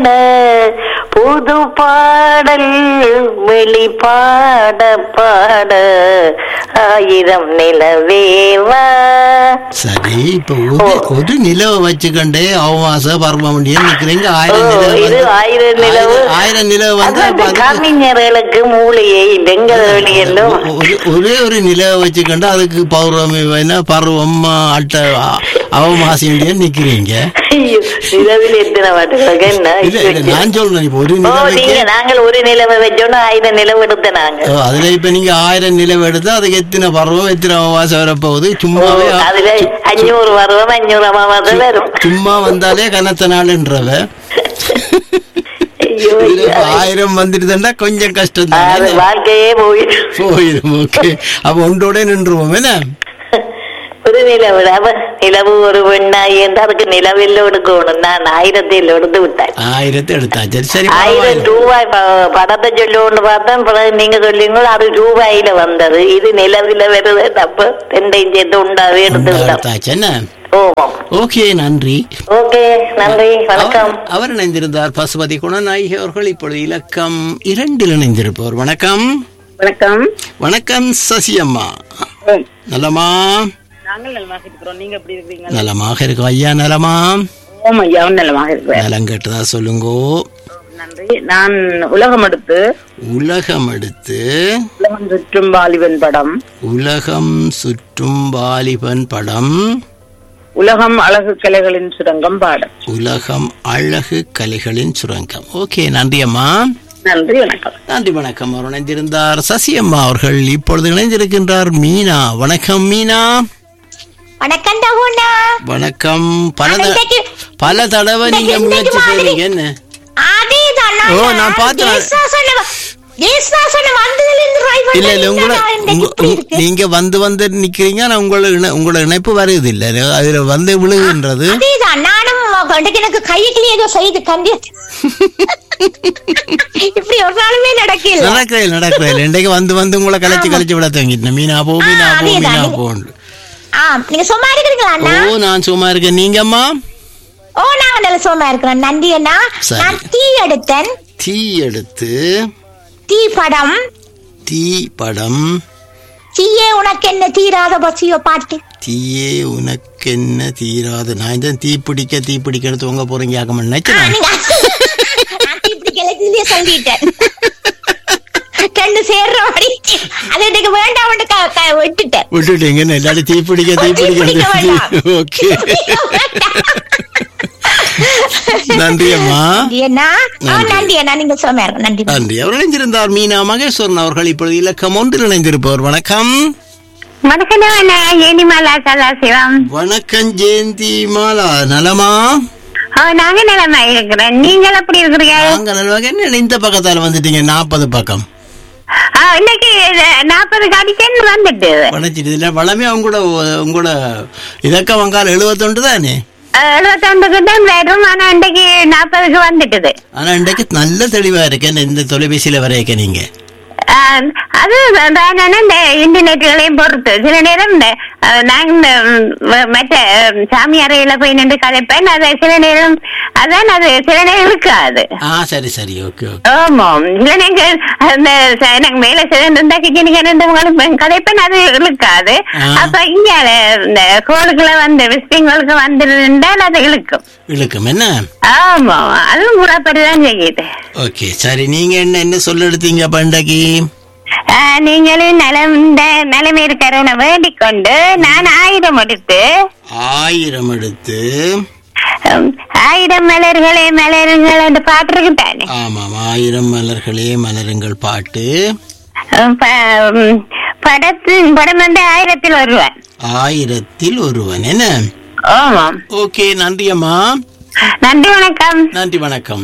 புது பாடல் வெளிப்பாட பாட ஆயிரம் நிலவேவா சரி இப்ப ஒரு ஒரு நிலவை வச்சுக்கண்டே அவமாச பருவம் நிக்கிறீங்க ஓ, ஆயிரம் நிலவு இது வந்து- ஆயிரம் நிலவு ஆயிரம் ஆயிரம் நிலவு வந்து அது அப்ப அதுக்கு கவிஞர்களுக்கு மூளையை வெங்கல வெளியெல்லாம் ஒரு- ஒரே ஒரு நிலவை வச்சுக்கண்டு அதுக்கு பௌர்ணமி வேணா பருவம் அட்ட அவமாசியம் நிக்கிறீங்க ஐயோ, நிலவில் எத்தனை வாட்டுகளுக்கு என்ன இல்ல இல்ல நான் சொல்றேன் இப்ப ஒரு ஓ நிலவைக்கு நீங்க நாங்கள் ஒரு நிலவை வச்சோன்னா ஆயிரம் நிலவு எடுத்த நாங்க ஓ, அதுல இப்ப நீங்க ஆயிரம் நிலவு எடுத்தா அதுக்கு எத்தனை பருவம் எத்தனை அவமாசம் வரப்போகுது ஓ, சும்மாவே அதுல அஞ்சூறு வருவம் அஞ்சூறு அமாவாசை வரும் சும்மா வந்தாலே கனத்த நாளுன்றவ ஐயோ இதுல இப்ப ஐயோ. ஆயிரம் வந்துட்டுதுண்டா கொஞ்சம் கஷ்டம் அது தான் வாழ்க்கையே போயிடும் போயிடும் ஓகே அப்ப ஒன்றோட நின்றுவோம் என்ன ஒரு நிலவு அவ நிலவு ஒரு பெண்ணாய் என்று அதுக்கு நிலவில் எடுக்கணும் நான் ஆயிரத்தில் எடுத்து விட்டேன் ஆயிரத்தை எடுத்தாச்சு சரி ஆயிரம் பரவாயில்ல. ரூபாய் ப- படத்தை சொல்லணும்னு பார்த்தேன் பிறகு நீங்க சொல்லிங்க அது ரூபாயில வந்தது இது நிலவில வருது தப்பு ரெண்டையும் சேர்த்து உண்டாவே எடுத்து உண்டா விட்டோம் எடுத்தாச்சு என்ன ஓ ஓகே நன்றி ஓகே நன்றி வணக்கம் அவர்- அவர் இணைந்திருந்தார் பசுபதி குணநாயகி அவர்கள் இப்பொழுது இலக்கம் இரண்டில் இணைந்திருப்பவர் வணக்கம் வணக்கம் வணக்கம் சசியம்மா நலமா நாங்கள் நலமாக இருக்கிறோம் நீங்க எப்படி இருக்கீங்க நலமாக இருக்கும் ஐயா நலமா ஓம் ஐயாவும் நலமாக இருக்கிறேன் நலம் கேட்டதா சொல்லுங்கோ நன்றி நான் உலகம் எடுத்து உலகம் எடுத்து உலகம் சுற்றும் வாலிபன் படம் உலகம் சுற்றும் வாலிபன் படம் உலகம் அழகு கலைகளின் சுரங்கம் பாடம் உலகம் அழகு கலைகளின் சுரங்கம் ஓகே நன்றி அம்மா நன்றி வணக்கம் நன்றி வணக்கம் அவர் இணைந்திருந்தார் சசியம்மா அவர்கள் இப்பொழுது இணைந்திருக்கின்றார் மீனா வணக்கம் மீனா வணக்கம் தகுண்ணா வணக்கம் பல த- இன்னைக்கு- பல தடவை நீங்க இன்னைக்கு முயற்சி மாதிரி- செய்றீங்க என்ன அதேதான் ஓ, நான் பார்த்தேன். இல்ல இல்ல உங்களை உங்க- உங்க- நீங்க வந்து வந்து நிக்கிறீங்க ஆனா உங்களோட இணை- உங்களோட இணைப்பு வருது இல்ல அதுல வந்து விழுகுன்றது அதேதான் நானும் எனக்கு எனக்கு கைக்குள்ளே ஏதோ செய்து கண்டி இப்படி ஒரு நாளுமே நடக்கல நடக்கிறேன் நடக்கிறேன் இன்றைக்கு வந்து வந்து உங்களை கலைச்சு கலைச்சு விட தங்கிட்டேன் மீனா போ மீனா ஆ, போ அதேதான். மீனா நீங்க- போன்னு ஆ நீங்க சும்மா இருக்கிறீங்களா அண்ணா ஓ நான் சும்மா இருக்கேன் நீங்க அம்மா ஓ நாங்க நல்ல சும்மா இருக்கிறோம் நன்றி அண்ணா சரி. நான் தீ எடுத்தேன் தீ எடுத்து தீ படம் தீ படம் தீயே உனக்கு என்ன தீராத பசியோ பாட்டு தீயே உனக்கு என்ன தீராது நான் இந்த தீ பிடிக்க தீ பிடிக்க தூங்க போறீங்க ஆக்க நினைச்சு ஆ, நான் நீங்க நான் தீ பிடிக்கல சொல்லிட்டேன் ரெண்டு சேர்ற மாதிரி அது எனக்கு வேண்டாம் விட்டுட்டேன் விட்டுட்டீங்க என்ன எல்லாரும் தீ பிடிக்க தீ தீ பிடிக்க பிடிக்க வேண்டாம். ஓகே நன்றி அம்மா அண்ணா ஆ, நன்றி. நன்றி அண்ணா நீங்க சும்மா இருங்க நன்றி நன்றி அவர் இணைந்திருந்தார் மீனா மகேஸ்வரன் அவர்கள் இப்பொழுது இலக்கம் ஒன்றில் இணைந்திருப்பவர் வணக்கம் வணக்கம் ஏனிமாலா சதாசிவம் வணக்கம் ஜெயந்தி மாலா நலமா நாங்க நலமா இருக்கிறேன் நீங்கள் எப்படி இருக்கிறீங்க நாங்க நலமாக என்ன இந்த பக்கத்தால வந்துட்டீங்க நாற்பது பக்கம் இன்னைக்கு நாற்பது கடிச்சேன்னு வந்துட்டு வளைச்சிட்டு இதுல வளமே உங்களோட உங்களோட இலக்க வங்கால் எழுபத்தொண்டு தானே எழுபத்தொன்பதுக்கு தான் வரும் ஆனா இன்னைக்கு நாற்பதுக்கு வந்துட்டுது ஆனா இன்றைக்கு நல்ல தெளிவா இருக்கு இந்த- இந்த தொலைபேசியில வரையக்க நீங்க ஆஹ் அது வேணாம் இந்த இன்டர்நெட்டுகளையும் பொறுத்து சில நேரம் இந்த ஆஹ், நான் இந்த ம், ம- மற்ற ம், சாமி அறையில போய் நின்று கதைப்பேன் அது சில நேரம் அதான் அது சில நேரம் இருக்காது ஆ சரி சரி ஓகே ஓகே ஆமாம் சில நேரம் அந்த ச- எனக்கு மேல சிறந்த கிச்சனுக்கு இருந்தவங்களும் கதைப்பேன் அது இழுக்காது ஆ. அப்ப இங்க இந்த கோளுக்குள்ள வந்து விசிட்டிங்களுக்கு வந்துருந்தால் அது இழுக்கும் இழுக்கும் என்ன ஆமா அதுவும் கூடப்பட்டுதான் செய்யுது ஓகே சரி நீங்க என்ன என்ன சொல்ல எடுத்தீங்க அப்ப இன்றைக்கு ஆஹ், நீங்களும் நலம் இந்த நிலைமை இருக்கிறவனை வேண்டிக் கொண்டு நான் ஆயுதம் எடுத்து ஆயிரம் எடுத்து ஹம், ஆயிரம் மலர்களே மலருங்கள் என்று பாட்டு இருக்கு தானே ஆமாம் ஆயிரம் மலர்களே மலருங்கள் பாட்டு ஹம், ப- ஹம், படத்து படம் வந்து ஆயிரத்தில் வருவான் ஆயிரத்தில் ஒருவன் என்ன ஆமாம் ஓகே நன்றி அம்மா நன்றி வணக்கம் நன்றி வணக்கம்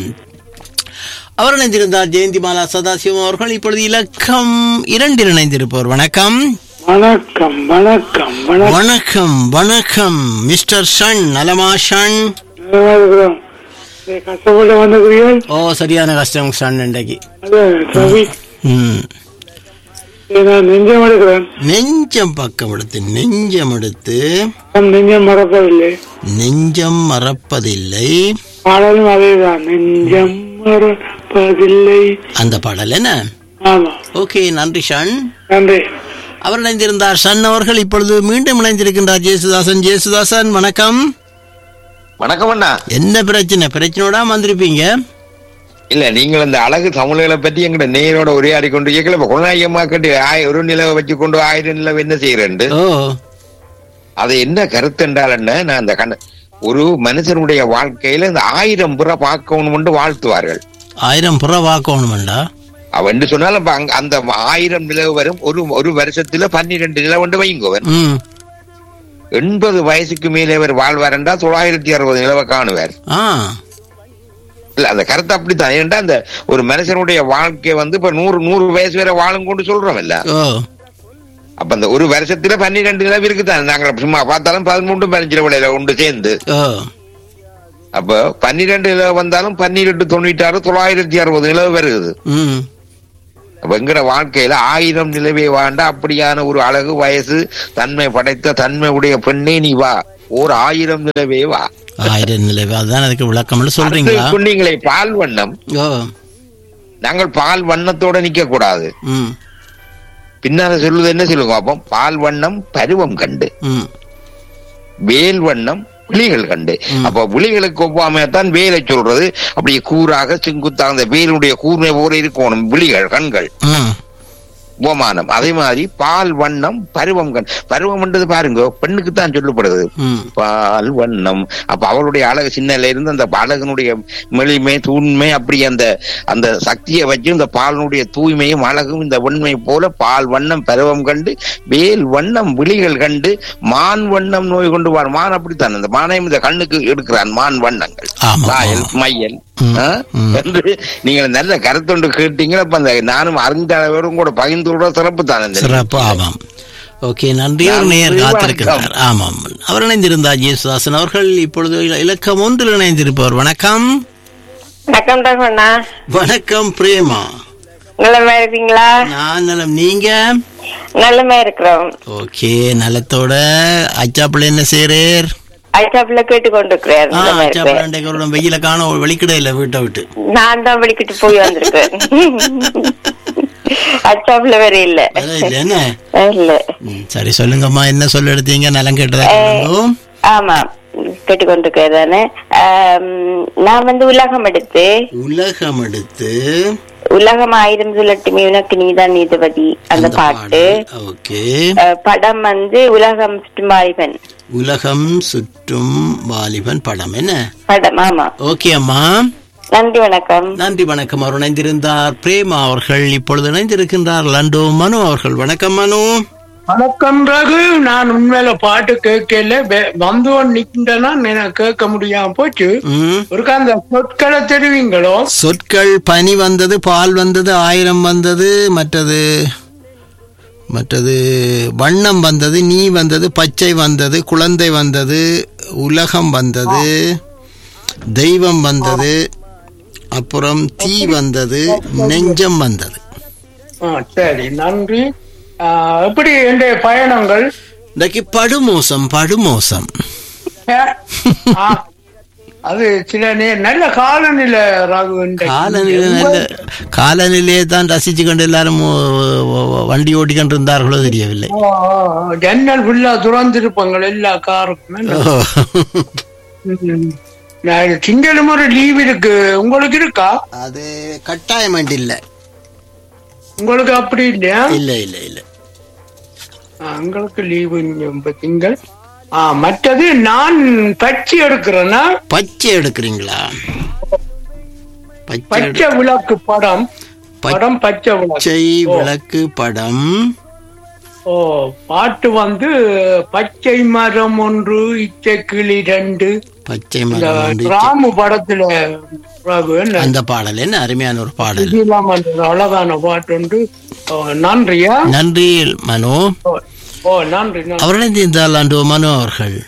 அவர் இணைந்திருந்தார் ஜெயந்தி மாலா சதாசிவம் அவர்கள் இப்பொழுது இலக்கம் இரண்டில் இணைந்திருப்பவர் வணக்கம் வணக்கம் வணக்கம் வணக்கம் வணக்கம் வணக்கம் மிஸ்டர் ஷன் நலமா ஷன் நல்லா இருக்கிறோம் நீ கஷ்டப்பட்டு வந்துக்கிறீர்கள் ஓ சரியான கஷ்டம் ஷன் இன்றைக்கு அது ரவி ம் இதை நான் நெஞ்சம் எடுக்கிறேன் நெஞ்சம் பக்கம் எடுத்து நெஞ்சம் எடுத்து நம் நெஞ்சம் மறப்பதில்லை நெஞ்சம் மறப்பதில்லை பாடலும் அதேதான் நெஞ்சம் மறப்பதில்லை அந்த பாடல் என்ன ஆமா ஓகே நன்றி ஷன் நன்றி அவர் இணைந்திருந்தார் ஷன் அவர்கள் இப்பொழுது மீண்டும் இணைந்திருக்கின்றார் ஜேசுதாசன் ஜேசுதாசன் வணக்கம் வணக்கம் அண்ணா என்ன பிரச்சனை பிரச்சனையோட வந்திருப்பீங்க இல்ல நீங்கள் அந்த அழகு தமிழர்களை பத்தி எங்கிட்ட நேரோட உரையாடி கொண்டு கேட்கல இப்ப குணநாயகமா கட்டி ஆய- ஒரு நிலவை வச்சு கொண்டு ஆயிரம் நிலவு என்ன செய்யறேன் ஓ அது என்ன கருத்து என்றால் என்ன நான் அந்த கண்ண ஒரு மனுஷனுடைய வாழ்க்கையில இந்த ஆயிரம் புற பார்க்கணும் வாழ்த்துவார்கள் ஆயிரம் புற வாக்கணுமெண்டா அவன் சொன்னாலும் அப்ப அங்க- அந்த ஆயிரம் நிலவு வரும் ஒரு ஒரு வருஷத்துல பன்னிரெண்டு நிலவு வந்து வைங்குவன் ம் எண்பது வயசுக்கு மேலே அவர் வாழ்வார் என்றால் தொள்ளாயிரத்தி அறுபது நிலவை காணுவார் ஆ இல்ல அந்த கருத்து அப்படித்தான் ஏன்டா அந்த ஒரு மனுஷனுடைய வாழ்க்கை வந்து இப்ப நூறு நூறு வயசு வரை வாழும் கொண்டு சொல்றோம் இல்ல ஓ அப்ப அந்த ஒரு வருஷத்துல பன்னிரெண்டு நிலவு இருக்குதான் நாங்க சும்மா பார்த்தாலும் பதிமூன்று பதினஞ்சு விலையில உண்டு சேர்ந்து ஓ அப்ப பன்னிரெண்டு நிலவு வந்தாலும் பன்னிரெண்டு தொண்ணூற்றி ஆறு தொள்ளாயிரத்தி அறுபது நிலவு வருது ம் அப்ப எங்கட வாழ்க்கையில ஆயிரம் நிலவே வாண்டா அப்படியான ஒரு அழகு வயசு தன்மை படைத்த தன்மை உடைய பெண்ணே நீ வா ஓர் ஆயிரம் நிலவே வா ஆயிரம் நிலவு அதுதான் அதுக்கு விளக்கம்னு சொல்றீங்களா அடுத்து சொன்னீங்களே பால் வண்ணம் ஓ நாங்கள் பால் வண்ணத்தோட நிக்க கூடாது ம் பின்னால சொல்லுது என்ன சொல்லுங்க அப்போ பால் வண்ணம் பருவம் கண்டு ம் வேல் வண்ணம் விழிகள் கண்டு அப்ப விழிகளுக்கு ஒவ்வாமையத்தான் வேலை சொல்றது அப்படியே கூறாக செங்குத்தாக அந்த வேலுடைய கூர்மை போல இருக்கணும் விழிகள் கண்கள் ம் உபமானம் அதே மாதிரி பால் வண்ணம் பருவம் கண் பருவம் என்றது பாருங்க பெண்ணுக்கு தான் சொல்லப்படுது ம் பால் வண்ணம் அப்ப அவளுடைய அழகு சின்னல இருந்து அந்த அழகனுடைய மெளிமை தூய்மை அப்படி அந்த அந்த சக்தியை வச்சு இந்த பாலினுடைய தூய்மையும் அழகும் இந்த உண்மை போல பால் வண்ணம் பருவம் கண்டு வேல் வண்ணம் விழிகள் கண்டு மான் வண்ணம் நோய் கொண்டு வார் மான் அப்படித்தான் அந்த மானையும் இந்த கண்ணுக்கு எடுக்கிறான் மான் வண்ணங்கள் ஆமா, வாயல் ஆமா. மையல் ம், ஆ? ம். என்று நீங்கள் நல்ல கருத்தொண்டு கேட்டீங்க அப்ப அந்த நானும் அறிந்த அளவோடும் கூட பகிர்ந்து விட சிறப்பு தான் இந்த சிறப்பு ஆமாம் ஓகே நன்றி ஒரு நன்றி, நேர் வணக்கம். காத்திருக்கிறார் ஆமாம் அவர் இணைந்திருந்தார் ஜேசுதாசன் அவர்கள் இப்பொழுது இல- இலக்கம் ஒன்றில் இணைந்திருப்பவர் வணக்கம் வணக்கம் ரகுண்ணா வணக்கம் பிரேமா நல்லமா இருக்கீங்களா நான் நலம் நீங்க நல்லமா இருக்கிறோம் ஓகே நலத்தோட அச்சாப்பிள்ள என்ன செய்யறேர் ஐசாப்ல கேட்டு கொண்டிருக்கிறேன் ஆ நல்லமா இருக்கிறேன் அச்சாப்பிள்ள வெயில காண வெளிக்கிட இல்ல வீட்டை விட்டு நான் தான் வெளிக்கிட்டு போய் வந்திருக்கேன் ஐசாப்ல வேற இல்ல வேலை இல்ல என்ன இல்ல ம், சரி சொல்லுங்கம்மா என்ன சொல்ல எடுத்தீங்க நலம் கேட்டதா சொல்லுங்க. ஆமா கேட்டுக்கொண்டிருக்கிறேன் தானே ஆம், நான் வந்து உலகம் எடுத்து உலகம் எடுத்து உலகம் ஆயிரம் சொல்லட்டுமே உனக்கு நீதான் நீதிபதி அந்த பாட்டு ஓகே அஹ், படம் வந்து உலகம் சுற்றுமாய்வன் உலகம் சுற்றும் வாலிபன் படம் என்ன படம் ஆமா ஓகே அம்மா நன்றி வணக்கம் நன்றி வணக்கம் அவர் இணைந்திருந்தார் பிரேமா அவர்கள் இப்பொழுது இணைந்திருக்கின்றார் லண்டோ மனு அவர்கள் வணக்கம் மனு வணக்கம் ரகு நான் உண்மையில பாட்டு கேட்கல வெ- வந்தவன் நிக்கின்றனா எனக்கு கேட்க முடியாம போச்சு ம். ஒருக்கா அந்த சொற்களை தெரிவிங்களோ சொற்கள் பனி வந்தது பால் வந்தது ஆயிரம் வந்தது மற்றது மற்றது வண்ணம் வந்தது நீ வந்தது பச்சை வந்தது குழந்தை வந்தது உலகம் வந்தது தெய்வம் வந்தது அப்புறம் தீ வந்தது நெஞ்சம் வந்தது ஆ, சரி நன்றி ஆ, எப்படி என்னுடைய பயணங்கள் இன்றைக்கு படுமோசம் படுமோசம் ஆ, அது சில நே நல்ல காலநிலை ரகு இன்றைக்கு. காலநிலை நல்ல காலநிலையை தான் ரசிச்சு கொண்டு எல்லாரும் ஓ- ஓ- வண்டி ஓட்டிக்கொண்டு இருந்தார்களோ தெரியவில்லை ஆ, ஆ, ஜன்னல் ஃபுல்லா துறந்திருப்பாங்க எல்லா காருக்குமே ஓ. ம். நான் திங்களும் ஒரு லீவ் இருக்கு உங்களுக்கு இருக்கா அது கட்டாயம் இல்லை உங்களுக்கு அப்படி இல்லையா இல்ல இல்ல இல்ல ஆ, உங்களுக்கு லீவு திங்கள் ஆ மற்றது நான் பச்சி எடுக்கிறேன்னா பச்சை எடுக்கிறீங்களா பச்சை எடு- பச்சை விளக்கு படம் படம் பச்சை விளக்கு பச்சை விளக்கு படம் ஓ பாட்டு வந்து பச்சை மரம் ஒன்று இச்சை கிளி ரெண்டு பச்சை இந்த மரம் உண்டு. ராமு படத்துல ரகு, என்ன? அந்த பாடல் என்ன அருமையான ஒரு பாடல் இதெல்லாம் அந்த அழகான பாட்டு உண்டு ஓ, நன்றியா நன்றி மனோ ஓ, ஓ நன்றி நன்றி அவர்கள் இருந்தால் அன்று மனோ அவர்கள்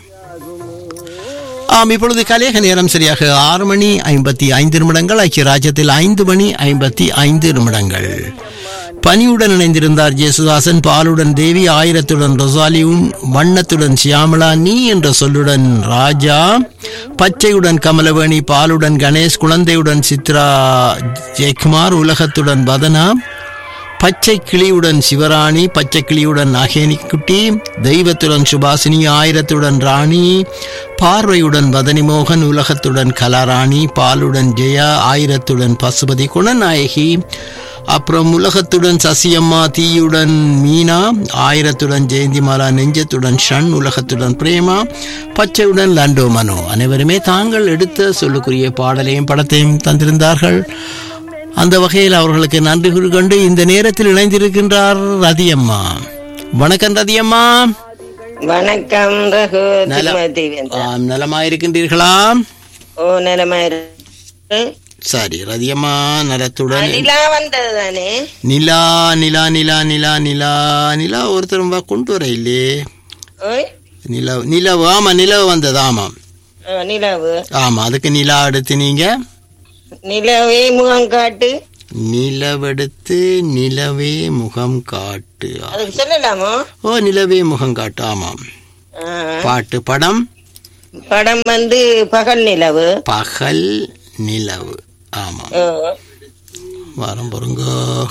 ஆம் இப்பொழுது கலேக நேரம் சரியாக ஆறு மணி ஐம்பத்தி ஐந்து நிமிடங்கள் ஐக்கிய ராஜ்யத்தில் ஐந்து மணி ஐம்பத்தி ஐந்து நிமிடங்கள் பனியுடன் இணைந்திருந்தார் ஜேசுதாசன் பாலுடன் தேவி ஆயிரத்துடன் ரொசாலியும் வண்ணத்துடன் சியாமலா நீ என்ற சொல்லுடன் ராஜா பச்சையுடன் கமலவேணி பாலுடன் கணேஷ் குழந்தையுடன் சித்ரா ஜெயக்குமார் உலகத்துடன் வதனா பச்சை கிளியுடன் சிவராணி பச்சை கிளியுடன் நாகேனிக்குட்டி தெய்வத்துடன் சுபாசினி ஆயிரத்துடன் ராணி பார்வையுடன் வதனிமோகன் உலகத்துடன் கலாராணி பாலுடன் ஜெயா ஆயிரத்துடன் பசுபதி குணநாயகி அப்புறம் உலகத்துடன் சசியம்மா தீயுடன் மீனா ஆயிரத்துடன் ஜெயந்திமாலா நெஞ்சத்துடன் ஷண் உலகத்துடன் பிரேமா பச்சையுடன் லண்டோ மனோ அனைவருமே தாங்கள் எடுத்த சொல்லுக்குரிய பாடலையும் படத்தையும் தந்திருந்தார்கள் அந்த வகையில் அவர்களுக்கு நன்றி கொண்டு இந்த நேரத்தில் இணைந்திருக்கின்றார் ரதியம்மா வணக்கம் ரதியம்மா வணக்கம் ரகு நலம். திருமதி ஆம், நலமாயிருக்கின்றீர்களா ஓ நிலமாயிரு சரி ரதியம்மா நலத்துடன் நிலா வந்தது தானே நிலா நிலா நிலா நிலா நிலா நிலா ஒருத்தரும் வா கொண்டு வர இல்லையே ஓய் நிலவு நிலவு ஆமா நிலவு வந்தது ஆமாம் ஆ, நிலவு ஆமா அதுக்கு நிலா எடுத்து நீங்க நிலவே முகம் காட்டு நிலவெடுத்து நிலவே முகம் காட்டு அதுக்கு சொல்லலாமோ ஓ நிலவே முகம் காட்டு ஆமாம் ஆ, பாட்டு படம் படம் வந்து பகல் நிலவு பகல் நிலவு ஆமாம் ஓ, வாரம் பொருங்க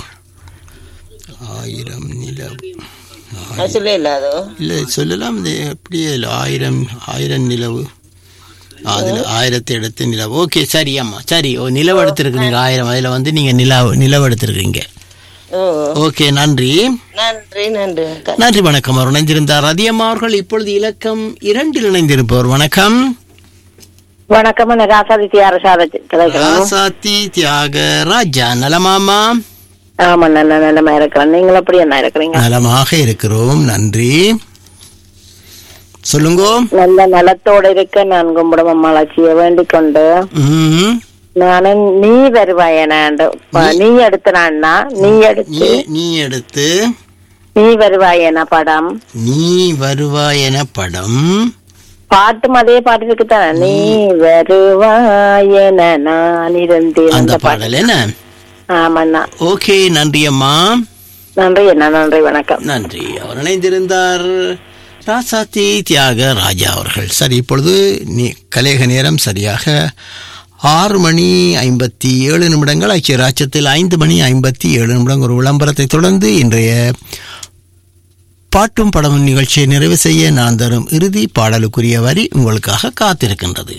ஆயிரம் நிலவு அது சொல்லலாதோ இல்லை சொல்லலாம் இது அப்படியே இல்லை ஆயிரம் ஆயிரம் நிலவு அதில் ஆயிரத்தி எடுத்து நிலவு ஓகே சரி அம்மா சரி ஓ நிலவு எடுத்திருக்கிறீங்க ஆயிரம் அதில் வந்து நீங்கள் நிலவு நிலவு எடுத்திருக்கீங்க ஓ ஓகே நன்றி நன்றி நன்றி அக்கா. நன்றி வணக்கம் அவர் இணைந்திருந்தார் ரதியம்மா அவர்கள் இப்பொழுது இலக்கம் இரண்டில் இணைந்திருப்பவர் வணக்கம் வணக்கம் நான் ராசாதி தியாரசாத கிடைக்கிறோம் ராசாத்தி தியாக ராஜா நலமாமா ஆமா நல்ல நிலைமை இருக்கிறேன் நீங்கள் எப்படி என்ன இருக்கிறீங்க நலமாக இருக்கிறோம் நன்றி சொல்லுங்கோ நல்ல நலத்தோட இருக்க நான் கும்பிடும் அம்மாளாச்சியை வேண்டிக் கொண்டு ம். நானும் நீ வருவாயனாண்டு நீ எடுத்தனான்னா நீ எடுத்து நீ நீ எடுத்து நீ வருவாயன படம் நீ வருவாய் என படம் பாட்டும் அதே பாட்டு இருக்குதானே நீ வருவாயன நான் இருந்தேன் அந்த அந்த பாட்டு பாடல் என்ன ஆமாண்ணா ஓகே நன்றி அம்மா நன்றி அண்ணா நன்றி வணக்கம் நன்றி அவர் இணைந்திருந்தார் ராசாத்தி தியாக ராஜா அவர்கள் சரி இப்பொழுது நீ கலேக நேரம் சரியாக ஆறு மணி ஐம்பத்தி ஏழு நிமிடங்கள் ஐக்கிய ராஜ்யத்தில் ஐந்து மணி ஐம்பத்தி ஏழு நிமிடம் ஒரு விளம்பரத்தை தொடர்ந்து இன்றைய பாட்டும் படமும் நிகழ்ச்சியை நிறைவு செய்ய நான் தரும் இறுதி பாடலுக்குரிய வரி உங்களுக்காக காத்திருக்கின்றது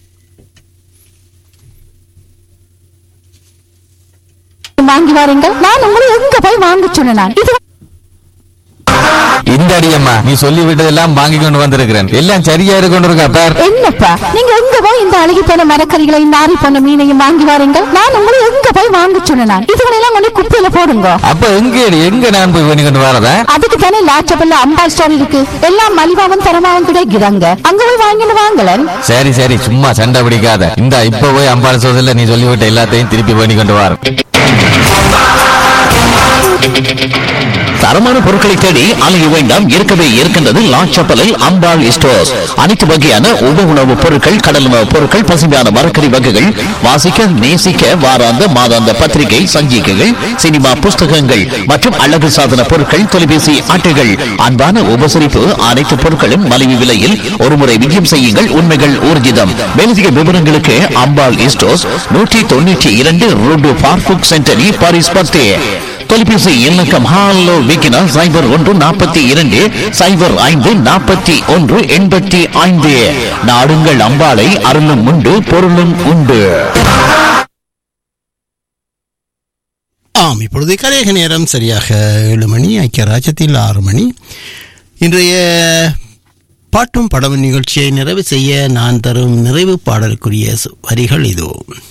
வாங்கி வாருங்கள் நான் உங்களை எங்க போய் வாங்க சொன்னேன் இது இந்த அடியம்மா நீ சொல்லி விட்டதெல்லாம் வாங்கி கொண்டு வந்திருக்கிறேன் எல்லாம் சரியா இருக்கு கொண்டு இருக்கா பார் என்னப்பா நீங்க எங்க போய் இந்த அழுகி போன மரக்கறிகளையும் நாரி போன மீனையும் வாங்கி வாருங்கள் நான் உங்களை எங்க போய் வாங்க சொன்னேன் இதுகளெல்லாம் கொண்டு குப்பையில போடுங்க அப்ப எங்க எங்க நான் போய் பண்ணி கொண்டு வரதா அதுக்கு தானே லாச்சபல்ல அம்பாள் ஸ்டோர் இருக்கு எல்லாம் மலிவாவும் தரமாவும் கிடைக்கிறாங்க அங்க போய் வாங்கிட்டு வாங்கலன் சரி சரி சும்மா சண்டை பிடிக்காத இந்த இப்ப போய் அம்பாள் சோதல நீ சொல்லிவிட்ட எல்லாத்தையும் திருப்பி பண்ணி கொண்டு வர தரமான பொருட்களை தேடி அலைய வேண்டாம் இருக்கவே இருக்கின்றது லாச்சப்பலில் அம்பாள் ஸ்டோர்ஸ் அனைத்து வகையான உப உணவுப் பொருட்கள் கடல் உணவுப் பொருட்கள் பசுமையான மரக்கறி வகைகள் வாசிக்க நேசிக்க வாராந்த மாதாந்த பத்திரிகை சஞ்சிகைகள் சினிமா புஸ்தகங்கள் மற்றும் அழகு சாதன பொருட்கள் தொலைபேசி அட்டைகள் அன்பான உபசரிப்பு அனைத்து பொருட்களும் மலிவு விலையில் ஒருமுறை விஜயம் செய்யுங்கள் உண்மைகள் ஊர்ஜிதம் மேலதிக விவரங்களுக்கு அம்பாள் ஸ்டோர்ஸ் நூற்றி தொண்ணூற்றி இரண்டு ரோடு பார்க்குக் சென்டரி பாரிஸ் பத்து தொலைபேசி இலக்கம் ஹாலோ விக்கினா சைபர் ஒன்று நாற்பத்தி இரண்டு சைபர் ஐந்து நாற்பத்தி ஒன்று எண்பத்தி ஐந்து நாடுங்கள் அம்பாளை அருளும் உண்டு பொருளும் உண்டு ஆம் இப்பொழுது கலேக நேரம் சரியாக ஏழு மணி ஐக்கிய ராஜ்யத்தில் ஆறு மணி இன்றைய பாட்டும் படமும் நிகழ்ச்சியை நிறைவு செய்ய நான் தரும் நிறைவு பாடலுக்குரிய சு- வரிகள் இதோ